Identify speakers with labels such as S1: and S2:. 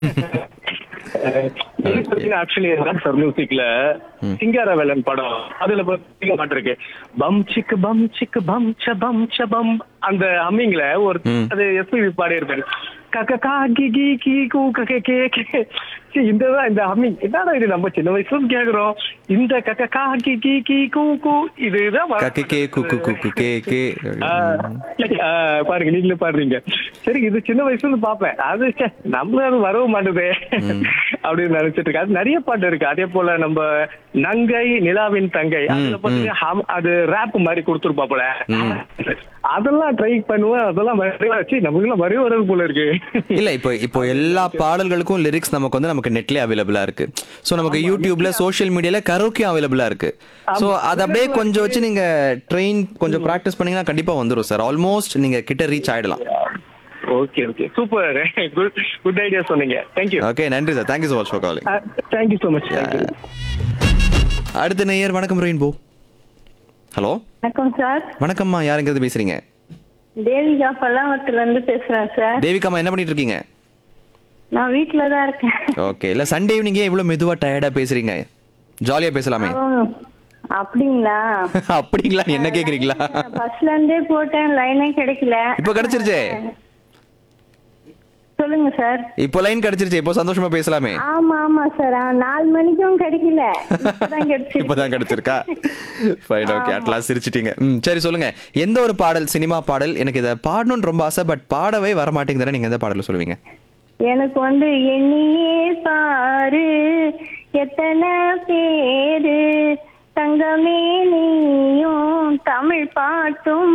S1: Actually sir மியூசிக்ல சிங்கார வேலன் படம் அதுல பாத்தீங்க பாட்டு இருக்கு பம் சிக்கு பம் சிக்கு பம் ச பம் ச பம் அந்த அம்மிங்ல ஒரு
S2: ம்.
S1: அது எஸ்பிபி பாடி இருப்பாரு கக்க கா கி கி கி கூ கக்க கே கே சீ, இந்த தான் இந்த ஹம்மிங் என்னடா இது நம்ம சின்ன வயசுல இருந்து கேக்குறோம் இந்த கக்க கா கி கி கி கூ கூ இதுதான் வ-
S2: கக்கு கே குக்கு குக்கு கே கே
S1: ஆ, ஆ, பாருங்க நீங்களே பாடுறீங்க சரி இது சின்ன வயசுல இருந்து பாப்பேன் அது ச்சே, நம்ம அது வரவும் மாட்டுதே அப்படின்னு நினைச்சிட்டு இருக்கேன் அது நிறைய பாட்டு இருக்கு அதே போல நம்ம நங்கை நிலாவின் தங்கை அதுல பாத்தீங்கன்னா ஹம்- அது ரேப் மாதிரி கொடுத்துருப்பாப்புல அதெல்லாம் ட்ரை பண்ணுவேன் அதெல்லாம் வரவே வச்சு நமக்கு எல்லாம் வரவே வரது போல இருக்கு
S2: இல்ல இப்போ இப்போ எல்லா பாடல்களுக்கும் லிரிக்ஸ் நமக்கு வந்து நமக்கு நெட்லயே அவைலபிளா இருக்கு சோ நமக்கு யூடியூப்ல சோஷியல் மீடியால கரோக்கே அவைலபிளா இருக்கு சோ அது அப்படியே கொஞ்சம் வச்சு நீங்க ட்ரெயின் கொஞ்சம் பிராக்டிஸ் பண்ணீங்கன்னா கண்டிப்பா வந்துரும் சார் ஆல்மோஸ்ட் நீங்க கிட்ட ரீச் ஆயிடலாம்
S1: okay okay super good good idea சொன்னீங்க தேங்க்யூ
S2: ஓகே நன்றி sir thank you so much for calling
S1: thank you so much thank you
S2: அடுத்த நேயர் வணக்கம் ரெயின்போ ஹலோ
S3: வணக்கம் சார்
S2: வணக்கம்மா யாருங்கிறது பேசுறீங்க
S3: தேவிகா பல்லாவரத்துல இருந்து பேசுறேன் சார்
S2: தேவிகாமா என்ன பண்ணிட்டு இருக்கீங்க
S3: நான் வீட்டுல தான் இருக்கேன்
S2: ஓகே இல்ல சண்டே ஈவினிங் ஏன் இவ்வளவு மெதுவா டயர்டா பேசுறீங்க ஜாலியா பேசலாமே
S3: ஓ, அப்படிங்களா
S2: அப்படிங்களா என்ன கேக்குறீங்களா
S3: பஸ்ல இருந்தே போட்டேன் லைனே கிடைக்கல
S2: இப்போ கிடைச்சிருச்சே
S3: சொல்லுங்க சார்
S2: இப்போ லைன் கிடைச்சிருச்சு இப்போ சந்தோஷமா பேசலாமே
S3: ஆமா ஆமா சார் ஆ, நாலு மணிக்கும் கிடைக்கல இப்பதான் கிடைச்சிருக்கு
S2: இப்பதான் கிடைச்சிருக்கா ஃபைன் ஓகே அட்லாஸ் சிரிச்சிட்டீங்க ம் சரி சொல்லுங்க எந்த ஒரு பாடல் சினிமா பாடல் எனக்கு இதை பாடணும்னு ரொம்ப ஆசை பட் பாடவே வர மாட்டேங்குதுன்னு நீங்க எந்த பாடல சொல்லுவீங்க
S3: எனக்கு வந்து எண்ணியே பாரு எத்தனை பேரு தங்கமே நீயும் தமிழ் பாட்டும்